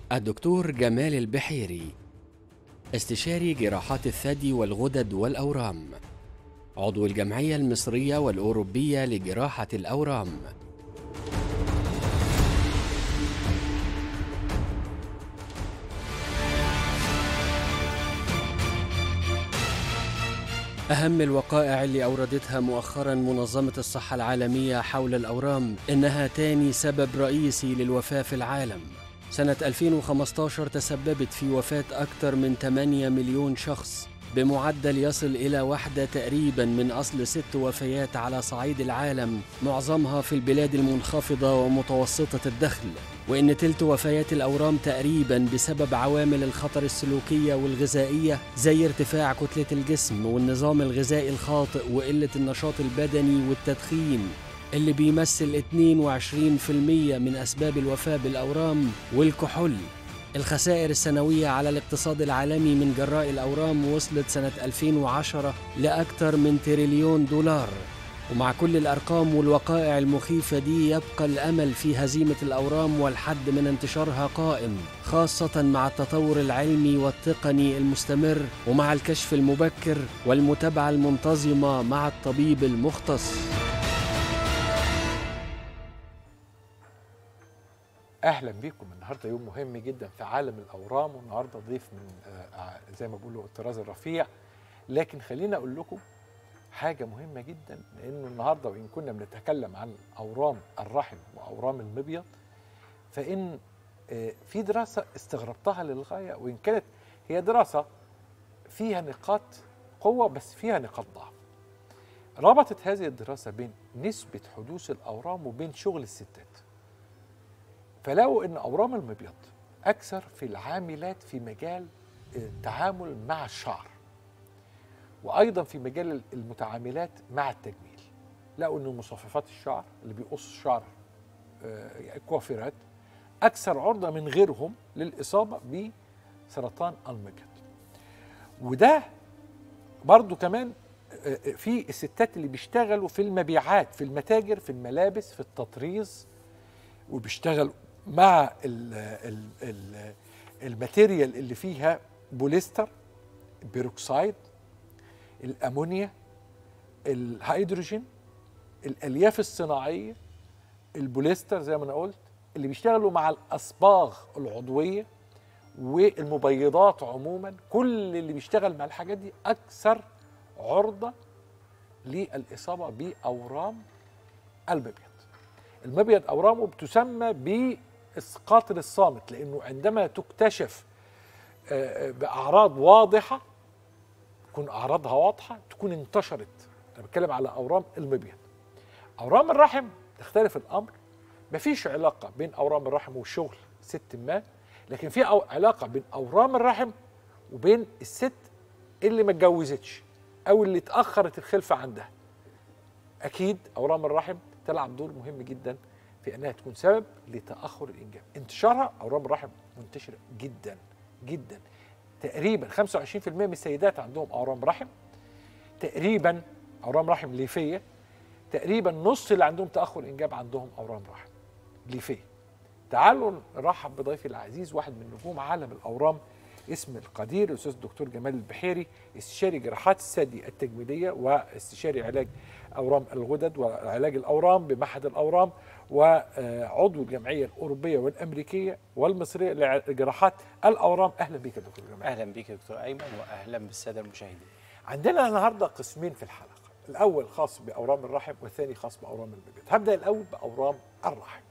الدكتور جمال البحيري استشاري جراحات الثدي والغدد والأورام عضو الجمعية المصرية والأوروبية لجراحة الأورام أهم الوقائع اللي أوردتها مؤخرا منظمة الصحة العالمية حول الأورام إنها تاني سبب رئيسي للوفاة في العالم سنة 2015 تسببت في وفاة أكثر من 8 مليون شخص بمعدل يصل إلى واحدة تقريبا من أصل ست وفيات على صعيد العالم معظمها في البلاد المنخفضة ومتوسطة الدخل وإن تلت وفيات الأورام تقريبا بسبب عوامل الخطر السلوكية والغذائية زي ارتفاع كتلة الجسم والنظام الغذائي الخاطئ وقلة النشاط البدني والتدخين اللي بيمثل 22% من أسباب الوفاة بالأورام والكحول الخسائر السنوية على الاقتصاد العالمي من جراء الأورام وصلت سنة 2010 لأكثر من تريليون دولار ومع كل الأرقام والوقائع المخيفة دي يبقى الأمل في هزيمة الأورام والحد من انتشارها قائم خاصة مع التطور العلمي والتقني المستمر ومع الكشف المبكر والمتابعة المنتظمة مع الطبيب المختص اهلا بيكم النهارده يوم مهم جدا في عالم الاورام والنهارده ضيف من آه، زي ما بيقولوا الطراز الرفيع لكن خليني اقول لكم حاجه مهمه جدا لانه النهارده وان كنا بنتكلم عن اورام الرحم واورام المبيض فان آه، في دراسه استغربتها للغايه وان كانت هي دراسه فيها نقاط قوه بس فيها نقاط ضعف ربطت هذه الدراسه بين نسبه حدوث الاورام وبين شغل الستات فلقوا ان اورام المبيض اكثر في العاملات في مجال التعامل مع الشعر وايضا في مجال المتعاملات مع التجميل لقوا ان مصففات الشعر اللي بيقص الشعر آه، الكوافيرات اكثر عرضه من غيرهم للاصابه بسرطان المبيض وده برضو كمان آه، آه، في الستات اللي بيشتغلوا في المبيعات في المتاجر في الملابس في التطريز وبيشتغلوا مع ال ال ال الماتيريال اللي فيها بوليستر بيروكسايد الامونيا الهيدروجين الالياف الصناعيه البوليستر زي ما انا قلت اللي بيشتغلوا مع الاصباغ العضويه والمبيضات عموما كل اللي بيشتغل مع الحاجات دي اكثر عرضه للاصابه باورام المبيض المبيض اورامه بتسمى باسقاط الصامت لانه عندما تكتشف آه، آه، باعراض واضحه تكون اعراضها واضحه تكون انتشرت انا بتكلم على اورام المبيض اورام الرحم تختلف الامر مفيش علاقه بين اورام الرحم والشغل ست ما لكن في أو علاقه بين اورام الرحم وبين الست اللي ما اتجوزتش او اللي اتاخرت الخلفه عندها اكيد اورام الرحم تلعب دور مهم جدا في انها تكون سبب لتاخر الانجاب انتشارها اورام الرحم منتشره جدا جدا تقريبا 25% من السيدات عندهم اورام رحم تقريبا اورام رحم ليفيه تقريبا نص اللي عندهم تاخر انجاب عندهم اورام رحم ليفيه تعالوا نرحب بضيفي العزيز واحد من نجوم عالم الاورام اسم القدير الاستاذ الدكتور جمال البحيري استشاري جراحات الثدي التجميليه واستشاري علاج اورام الغدد وعلاج الاورام بمعهد الاورام وعضو الجمعيه الاوروبيه والامريكيه والمصريه لجراحات الاورام اهلا بك يا دكتور جمال اهلا بك يا دكتور ايمن واهلا بالساده المشاهدين عندنا النهارده قسمين في الحلقه الاول خاص باورام الرحم والثاني خاص باورام المبيض هبدا الاول باورام الرحم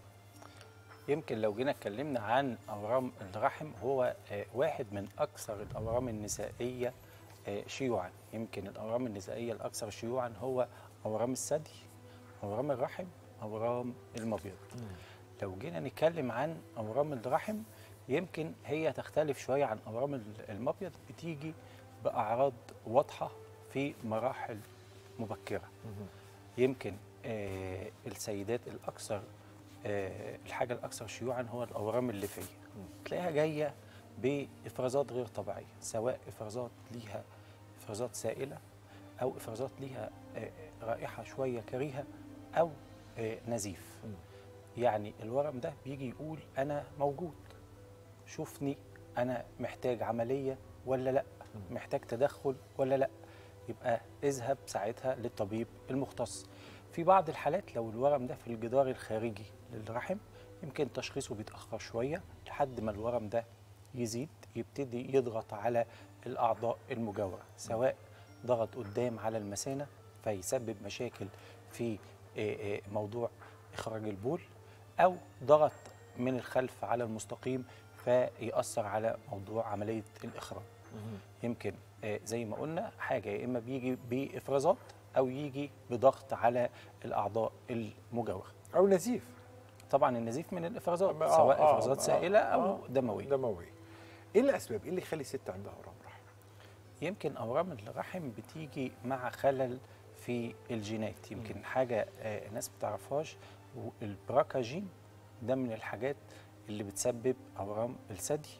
يمكن لو جينا اتكلمنا عن اورام الرحم هو آه، واحد من اكثر الاورام النسائيه آه، شيوعا يمكن الاورام النسائيه الاكثر شيوعا هو اورام الثدي اورام الرحم اورام المبيض لو جينا نتكلم عن اورام الرحم يمكن هي تختلف شويه عن اورام ال- المبيض بتيجي باعراض واضحه في مراحل مبكره يمكن آه السيدات الاكثر آه الحاجه الاكثر شيوعا هو الاورام الليفيه تلاقيها جايه بافرازات غير طبيعيه سواء افرازات ليها افرازات سائله او افرازات ليها آه رائحه شويه كريهه او آه نزيف يعني الورم ده بيجي يقول انا موجود شوفني انا محتاج عمليه ولا لا محتاج تدخل ولا لا يبقى اذهب ساعتها للطبيب المختص في بعض الحالات لو الورم ده في الجدار الخارجي للرحم يمكن تشخيصه بيتاخر شويه لحد ما الورم ده يزيد يبتدي يضغط على الاعضاء المجاوره سواء ضغط قدام على المثانه فيسبب مشاكل في آه، آه، موضوع اخراج البول او ضغط من الخلف على المستقيم فيأثر على موضوع عمليه الاخراج يمكن آه، زي ما قلنا حاجه يا اما بيجي بافرازات او يجي بضغط على الاعضاء المجاوره او نزيف طبعا النزيف من الافرازات آه، سواء آه، افرازات آه، سائله او آه. دمويه دمويه ايه الاسباب ايه اللي يخلي الست عندها اورام رحم يمكن اورام الرحم بتيجي مع خلل في الجينات يمكن حاجه آه، الناس ما بتعرفهاش البراكا جين ده من الحاجات اللي بتسبب اورام الثدي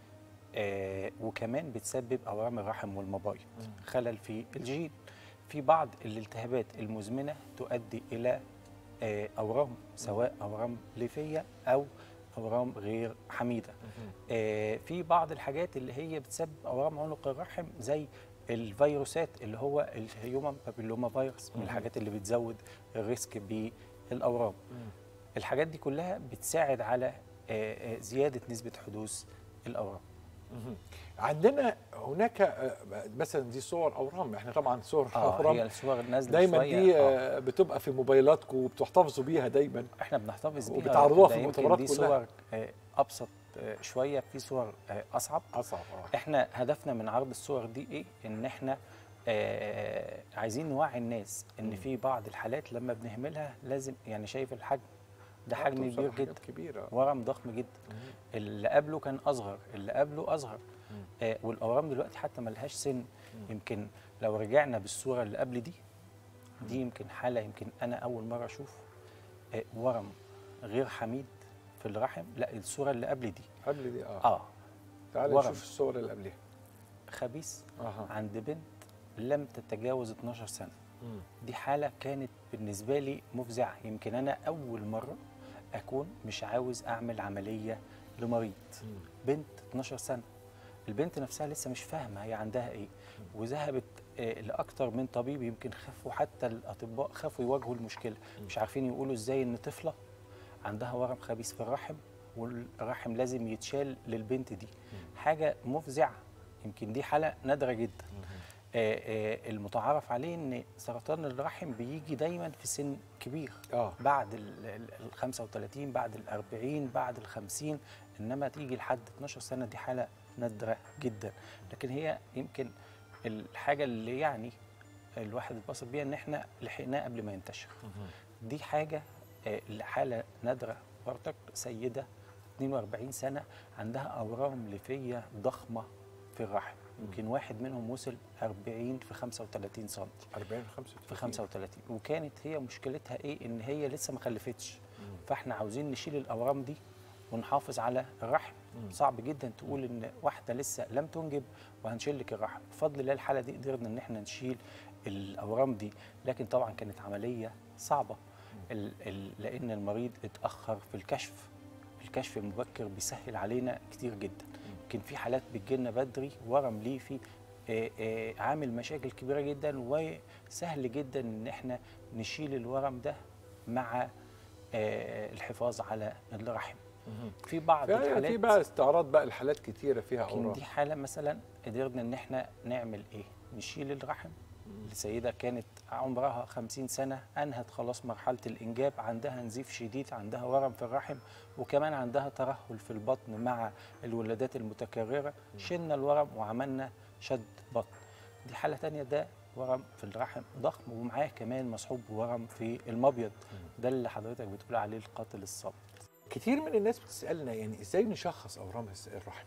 آه، وكمان بتسبب اورام الرحم والمبايض خلل في الجين في بعض الالتهابات المزمنه تؤدي الى آه، اورام سواء اورام ليفيه او اورام غير حميده آه، في بعض الحاجات اللي هي بتسبب اورام عنق الرحم زي الفيروسات اللي هو الهيومن بابيلوما فيروس من الحاجات اللي بتزود الريسك بالاورام الحاجات دي كلها بتساعد على آه، آه، زياده نسبه حدوث الاورام عندنا هناك آه، مثلا دي صور اورام احنا طبعا صور اه هي اورام الصور نازله دايما شوية، دي آه. آه، بتبقى في موبايلاتكم وبتحتفظوا بيها دايما احنا بنحتفظ بيها وبتعرضوها ده في يمكن المؤتمرات دي كلها. صور آه، ابسط آه، شويه في صور آه، اصعب اصعب اه احنا هدفنا من عرض الصور دي ايه ان احنا آه عايزين نوعي الناس ان في بعض الحالات لما بنهملها لازم يعني شايف الحجم ده آه، حجم توصل كبير لحاجات جدا كبيره ورم ضخم جدا اللي قبله كان اصغر اللي قبله اصغر آه والاورام دلوقتي حتى ملهاش سن يمكن لو رجعنا بالصوره اللي قبل دي دي يمكن حاله يمكن انا اول مره اشوف آه ورم غير حميد في الرحم لا الصوره اللي قبل دي قبل دي اه, اه تعال ورم. نشوف الصور اللي قبلها خبيث اها عند بنت لم تتجاوز 12 سنه مم. دي حالة كانت بالنسبة لي مفزعة يمكن أنا أول مرة أكون مش عاوز أعمل عملية لمريض مم. بنت 12 سنة البنت نفسها لسه مش فاهمة هي عندها إيه وذهبت آه، لأكتر من طبيب يمكن خافوا حتى الأطباء خافوا يواجهوا المشكلة مش عارفين يقولوا إزاي إن طفلة عندها ورم خبيث في الرحم والرحم لازم يتشال للبنت دي حاجة مفزعة يمكن دي حالة نادرة جدا آه، آه، المتعارف عليه ان سرطان الرحم بيجي دايما في سن كبير اه بعد ال ال- ال 35 بعد ال 40 بعد ال 50 انما تيجي لحد 12 سنه دي حاله نادره جدا لكن هي يمكن الحاجه اللي يعني الواحد اتبسط بيها ان احنا لحقناه قبل ما ينتشر دي حاجه آه، حاله نادره برضك سيده 42 سنه عندها اورام ليفيه ضخمه في الرحم يمكن واحد منهم وصل 40 في 35 سم 40 35 في 35 وكانت هي مشكلتها ايه ان هي لسه ما خلفتش فاحنا عاوزين نشيل الاورام دي ونحافظ على الرحم صعب جدا تقول ان واحده لسه لم تنجب وهنشيل لك الرحم بفضل الله الحاله دي قدرنا ان احنا نشيل الاورام دي لكن طبعا كانت عمليه صعبه ال ال لان المريض اتاخر في الكشف الكشف المبكر بيسهل علينا كتير جدا يمكن في حالات بتجيلنا بدري ورم ليفي آه، آه، عامل مشاكل كبيره جدا وسهل جدا ان احنا نشيل الورم ده مع آه، الحفاظ على الرحم في بعض يعني الحالات في بقى استعراض بقى الحالات كتيره فيها لكن اورام دي حاله مثلا قدرنا ان احنا نعمل ايه نشيل الرحم السيده كانت عمرها 50 سنه انهت خلاص مرحله الانجاب عندها نزيف شديد عندها ورم في الرحم وكمان عندها ترهل في البطن مع الولادات المتكرره شلنا الورم وعملنا شد بطن دي حاله تانية ده ورم في الرحم ضخم ومعاه كمان مصحوب بورم في المبيض ده اللي حضرتك بتقول عليه القاتل الصلب كتير من الناس بتسالنا يعني ازاي نشخص اورام الس- الرحم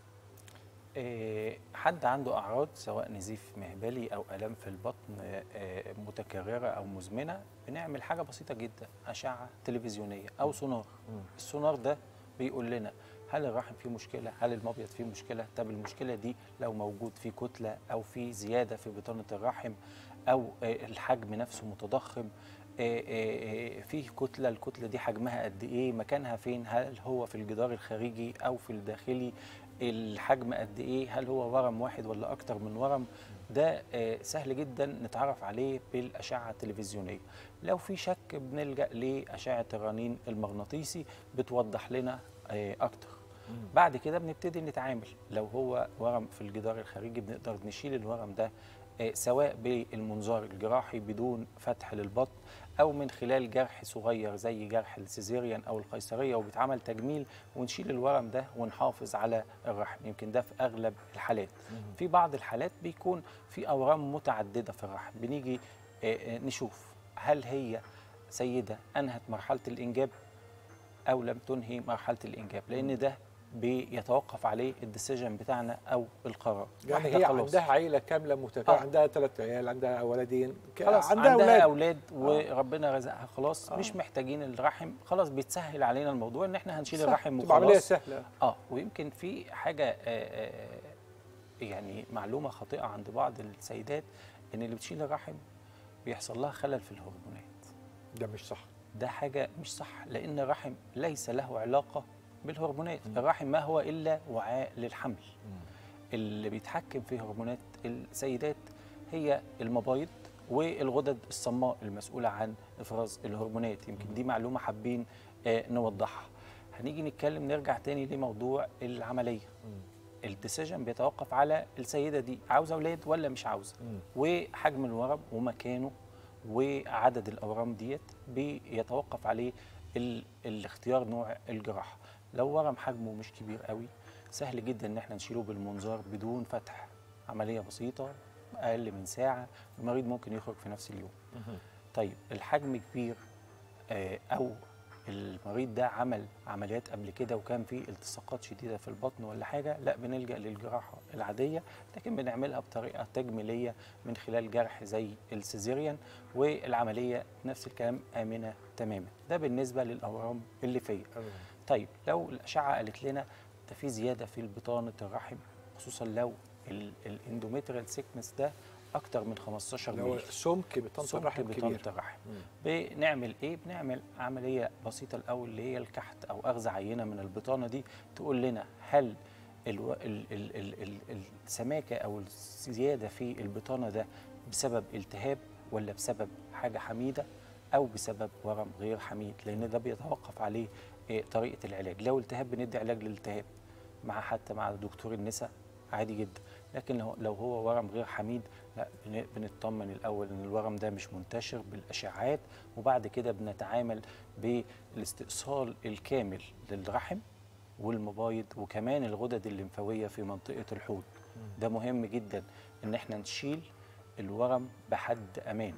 آه، حد عنده اعراض سواء نزيف مهبلي او الام في البطن آه، آه، متكرره او مزمنه بنعمل حاجه بسيطه جدا اشعه تلفزيونيه او سونار السونار ده بيقول لنا هل الرحم فيه مشكله هل المبيض فيه مشكله طب المشكله دي لو موجود في كتله او في زياده في بطانه الرحم او آه، الحجم نفسه متضخم آه، آه، آه، فيه كتله الكتله دي حجمها قد ايه مكانها فين هل هو في الجدار الخارجي او في الداخلي الحجم قد ايه هل هو ورم واحد ولا اكتر من ورم ده آه، سهل جدا نتعرف عليه بالاشعه التلفزيونيه لو في شك بنلجا لاشعه الرنين المغناطيسي بتوضح لنا آه، اكتر بعد كده بنبتدي نتعامل لو هو ورم في الجدار الخارجي بنقدر نشيل الورم ده آه، سواء بالمنظار الجراحي بدون فتح للبطن او من خلال جرح صغير زي جرح السيزيريان او القيصريه وبيتعمل تجميل ونشيل الورم ده ونحافظ على الرحم يمكن ده في اغلب الحالات في بعض الحالات بيكون في اورام متعدده في الرحم بنيجي آه، آه، نشوف هل هي سيده انهت مرحله الانجاب او لم تنهي مرحله الانجاب لان ده بيتوقف عليه الديسيجن بتاعنا او القرار يعني واحدة هي خلاص. عندها عائله كامله متكامله آه. عندها ثلاث عيال عندها ولدين ك- خلاص عندها, عندها اولاد اولاد وربنا رزقها خلاص آه. مش محتاجين الرحم خلاص بيتسهل علينا الموضوع ان احنا هنشيل صح، الرحم تبقى عمليه وخلاص سهله اه ويمكن في حاجه آه، آه، يعني معلومه خاطئه عند بعض السيدات ان اللي بتشيل الرحم بيحصل لها خلل في الهرمونات ده مش صح ده حاجه مش صح لان الرحم ليس له علاقه بالهرمونات الرحم ما هو الا وعاء للحمل اللي بيتحكم في هرمونات السيدات هي المبايض والغدد الصماء المسؤولة عن إفراز الهرمونات يمكن دي معلومة حابين آه، نوضحها هنيجي نتكلم نرجع تاني لموضوع العملية الديسيجن بيتوقف على السيدة دي عاوزة أولاد ولا مش عاوزة وحجم الورم ومكانه وعدد الأورام ديت بيتوقف عليه ال- الاختيار نوع الجراحة لو ورم حجمه مش كبير قوي سهل جدا ان احنا نشيله بالمنظار بدون فتح عملية بسيطة أقل من ساعة المريض ممكن يخرج في نفس اليوم طيب الحجم كبير آه، أو المريض ده عمل عمليات قبل كده وكان في التصاقات شديدة في البطن ولا حاجة لا بنلجأ للجراحة العادية لكن بنعملها بطريقة تجميلية من خلال جرح زي السيزيريان والعملية نفس الكلام آمنة تماما ده بالنسبة للأورام الليفية طيب لو الأشعة قالت لنا ده في زيادة في بطانة الرحم خصوصا لو الاندوميتريال سيكنس ده أكتر من 15 اللي هو مللي سمك بطانه سمك الرحم بطانة كبير الرحم بنعمل ايه بنعمل عمليه بسيطه الاول اللي هي الكحت او اخذ عينه من البطانه دي تقول لنا هل الو... ال... ال... ال... ال... السماكه او الزياده في البطانه ده بسبب التهاب ولا بسبب حاجه حميده او بسبب ورم غير حميد لان ده بيتوقف عليه إيه طريقه العلاج لو التهاب بندي علاج للالتهاب مع حتى مع دكتور النساء عادي جدا لكن لو لو هو ورم غير حميد لا بن- بنطمن الاول ان الورم ده مش منتشر بالاشعاعات وبعد كده بنتعامل بالاستئصال الكامل للرحم والمبايض وكمان الغدد الليمفاويه في منطقه الحوض ده مهم جدا ان احنا نشيل الورم بحد امان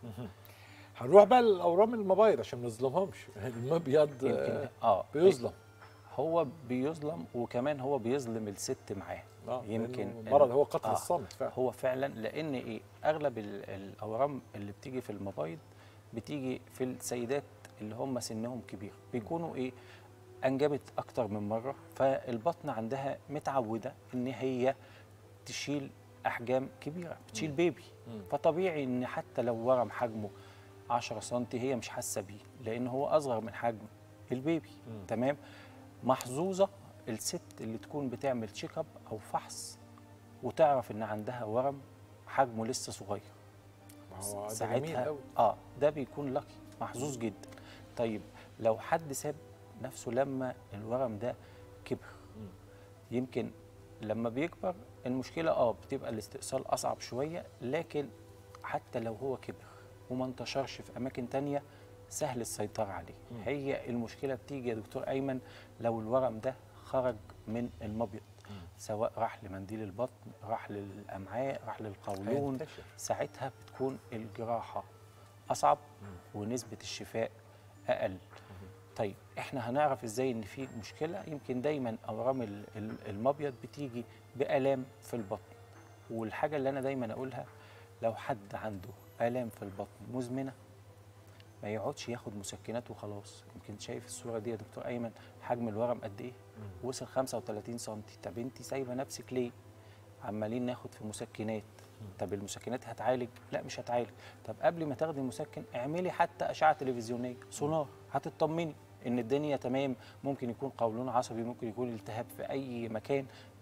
هنروح بقى للاورام المبايض عشان ما نظلمهمش المبيض يمكن آه، اه بيظلم هو بيظلم وكمان هو بيظلم الست معاه آه، يمكن لأنه المرض هو قتل آه. الصمت فعلا هو فعلا لان ايه اغلب ال- الاورام اللي بتيجي في المبايض بتيجي في السيدات اللي هم سنهم كبير بيكونوا ايه انجبت اكتر من مره فالبطن عندها متعوده ان هي تشيل احجام كبيره بتشيل بيبي فطبيعي ان حتى لو ورم حجمه 10 سم هي مش حاسه بيه لان هو اصغر من حجم البيبي تمام محظوظه الست اللي تكون بتعمل تشيك اب او فحص وتعرف ان عندها ورم حجمه لسه صغير ما هو ده جميل ساعتها قوي اه ده بيكون لكي محظوظ جدا طيب لو حد ساب نفسه لما الورم ده كبر يمكن لما بيكبر المشكله اه بتبقى الاستئصال اصعب شويه لكن حتى لو هو كبر وما انتشرش في اماكن تانية سهل السيطره عليه هي المشكله بتيجي يا دكتور ايمن لو الورم ده خرج من المبيض سواء راح لمنديل البطن راح للامعاء راح للقولون هينتشر. ساعتها بتكون الجراحه اصعب ونسبه الشفاء اقل طيب احنا هنعرف ازاي ان في مشكله يمكن دايما اورام ال- ال- المبيض بتيجي بالام في البطن والحاجه اللي انا دايما اقولها لو حد عنده الام في البطن مزمنه ما يقعدش ياخد مسكنات وخلاص يمكن شايف الصوره دي يا دكتور ايمن حجم الورم قد ايه وصل 35 سم طب انت سايبه نفسك ليه عمالين ناخد في مسكنات طب المسكنات هتعالج لا مش هتعالج طب قبل ما تاخدي مسكن اعملي حتى اشعه تلفزيونيه سونار هتطمني ان الدنيا تمام ممكن يكون قولون عصبي ممكن يكون التهاب في اي مكان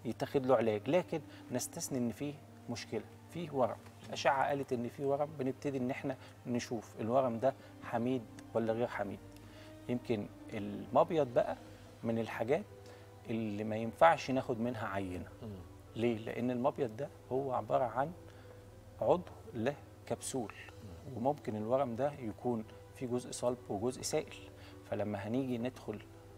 يتاخد له علاج لكن نستثني ان فيه مشكله فيه ورم الاشعه قالت ان فيه ورم بنبتدي ان احنا نشوف الورم ده حميد ولا غير حميد يمكن المبيض بقى من الحاجات اللي ما ينفعش ناخد منها عينه ليه لان المبيض ده هو عباره عن عضو له كبسول وممكن الورم ده يكون فيه جزء صلب وجزء سائل فلما هنيجي ندخل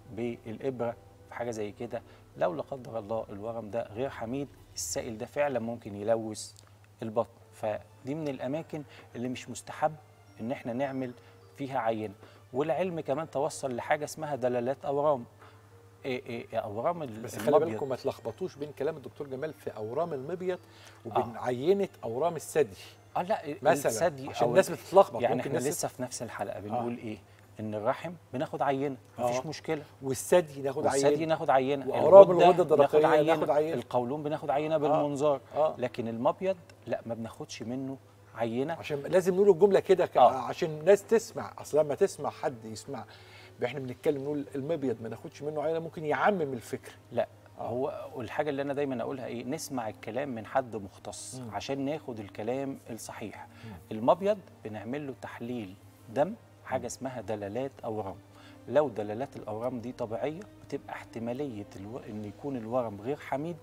بالابره في حاجه زي كده لو لا قدر الله الورم ده غير حميد السائل ده فعلا ممكن يلوث البطن فدي من الاماكن اللي مش مستحب ان احنا نعمل فيها عينه والعلم كمان توصل لحاجه اسمها دلالات اورام إيه إيه اورام ال- بس خلي المبيض. بالكم ما تلخبطوش بين كلام الدكتور جمال في اورام المبيض وبين عينه اورام الثدي اه لا مثلا الثدي عشان أو الناس بتتلخبط يعني ممكن احنا الناس لسه في نفس الحلقه بنقول ايه ان الرحم بناخد عينه آه. مفيش مشكله والثدي ناخد والثدي عينه ناخد عينه وأورام الغدة الغدة الدرقية ناخد عينه, ناخد عينة. القولون بناخد عينه بالمنظار آه. لكن المبيض لا ما بناخدش منه عينه عشان لازم نقول الجمله كده ك- آه. عشان الناس تسمع اصل لما تسمع حد يسمع احنا بنتكلم نقول المبيض ما ناخدش منه عينه ممكن يعمم الفكر لا آه. هو والحاجه اللي انا دايما اقولها ايه نسمع الكلام من حد مختص مم. عشان ناخد الكلام الصحيح المبيض بنعمل له تحليل دم حاجه اسمها دلالات اورام لو دلالات الاورام دي طبيعيه بتبقى احتماليه الو... ان يكون الورم غير حميد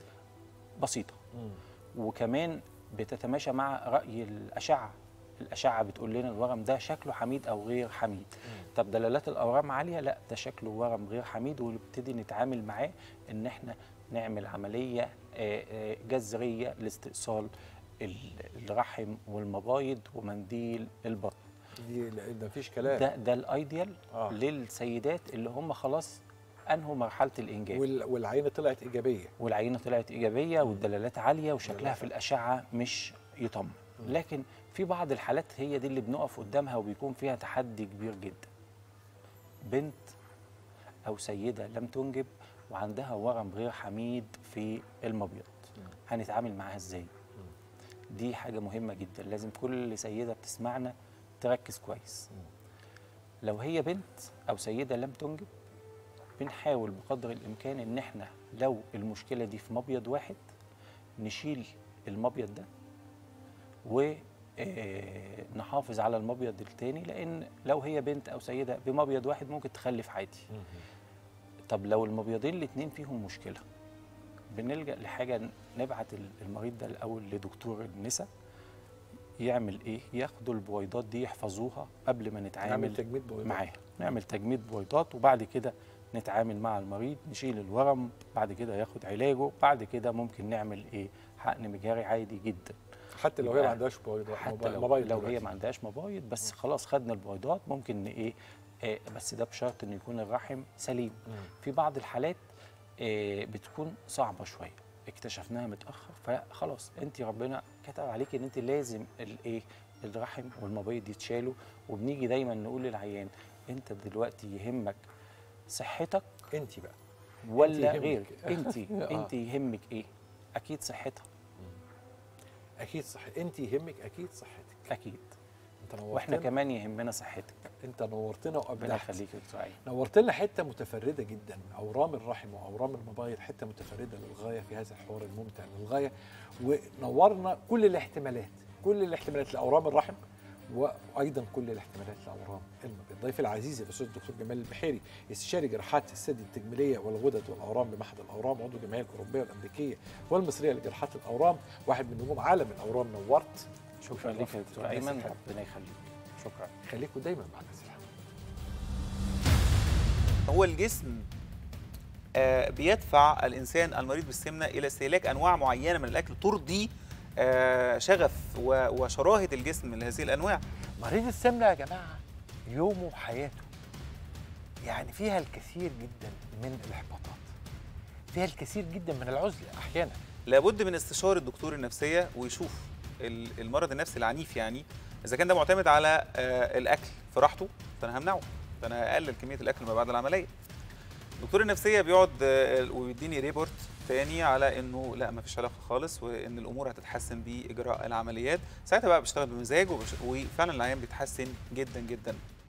بسيطه وكمان بتتماشى مع راي الاشعه الاشعه بتقول لنا الورم ده شكله حميد او غير حميد طب دلالات الاورام عاليه لا ده شكله ورم غير حميد ونبتدي نتعامل معاه ان احنا نعمل عمليه آه، آه، جذريه لاستئصال ال- الرحم والمبايض ومنديل البطن دي لا- ده مفيش كلام ده ده الايديال آه. للسيدات اللي هم خلاص انهوا مرحله الانجاب وال- والعينه طلعت ايجابيه والعينه طلعت ايجابيه والدلالات عاليه وشكلها في الاشعه مش يطمن لكن في بعض الحالات هي دي اللي بنقف قدامها وبيكون فيها تحدي كبير جدا بنت او سيده لم تنجب وعندها ورم غير حميد في المبيض هنتعامل معاها ازاي دي حاجه مهمه جدا لازم كل سيده بتسمعنا تركز كويس لو هي بنت او سيده لم تنجب بنحاول بقدر الامكان ان احنا لو المشكله دي في مبيض واحد نشيل المبيض ده ونحافظ على المبيض التاني لان لو هي بنت او سيده بمبيض واحد ممكن تخلف عادي طب لو المبيضين الاتنين فيهم مشكله بنلجا لحاجه نبعت المريض ده الاول لدكتور النساء يعمل ايه ياخدوا البويضات دي يحفظوها قبل ما نعمل نتعامل تجميد بويضات معاها نعمل تجميد بويضات وبعد كده نتعامل مع المريض نشيل الورم بعد كده ياخد علاجه بعد كده ممكن نعمل ايه حقن مجاري عادي جدا حتى لو هي يبقى ما عندهاش بويضات حتى لو, موبايل لو هي دلوقتي. ما عندهاش مبايض بس خلاص خدنا البويضات ممكن ن- ايه آه بس ده بشرط ان يكون الرحم سليم مم. في بعض الحالات آه بتكون صعبه شويه اكتشفناها متاخر فخلاص انت ربنا كتب عليك ان انت لازم الايه الرحم والمبيض يتشالوا وبنيجي دايما نقول للعيان انت دلوقتي يهمك صحتك انت بقى ولا يهمك. غيرك انت آه. انت يهمك ايه اكيد صحتها اكيد صح انت يهمك اكيد صحتك اكيد انت واحنا نورتنا كمان يهمنا صحتك انت نورتنا ربنا وابدعت يخليك يا دكتور عين نورت لنا حته متفرده جدا اورام الرحم واورام المبايض حته متفرده للغايه في هذا الحوار الممتع للغايه ونورنا كل الاحتمالات كل الاحتمالات لاورام الرحم وايضا كل الاحتمالات لاورام المبيض ضيفي العزيز الاستاذ الدكتور جمال البحيري استشاري جراحات الثدي التجميليه والغدد والاورام بمعهد الاورام عضو الجمعيه الاوروبيه والامريكيه والمصريه لجراحات الاورام واحد من نجوم عالم الاورام نورت شكرا لك يا دكتور الناس ايمن الحلوة. ربنا يخليك شكرا خليكم دايما مع الناس الحلوة. هو الجسم آه، بيدفع الانسان المريض بالسمنه الى استهلاك انواع معينه من الاكل ترضي آه، شغف و- وشراهه الجسم لهذه الانواع مريض السمنه يا جماعه يومه وحياته يعني فيها الكثير جدا من الاحباطات فيها الكثير جدا من العزله احيانا لابد من استشاره الدكتور النفسيه ويشوف ال- المرض النفسي العنيف يعني اذا كان ده معتمد على آه، الاكل في راحته فانا همنعه فانا هقلل كميه الاكل ما بعد العمليه دكتور النفسيه بيقعد آه، ويديني ريبورت تاني على انه لا ما فيش علاقه خالص وان الامور هتتحسن باجراء العمليات ساعتها بقى بشتغل بمزاج وبش- وفعلا العيان بيتحسن جدا جدا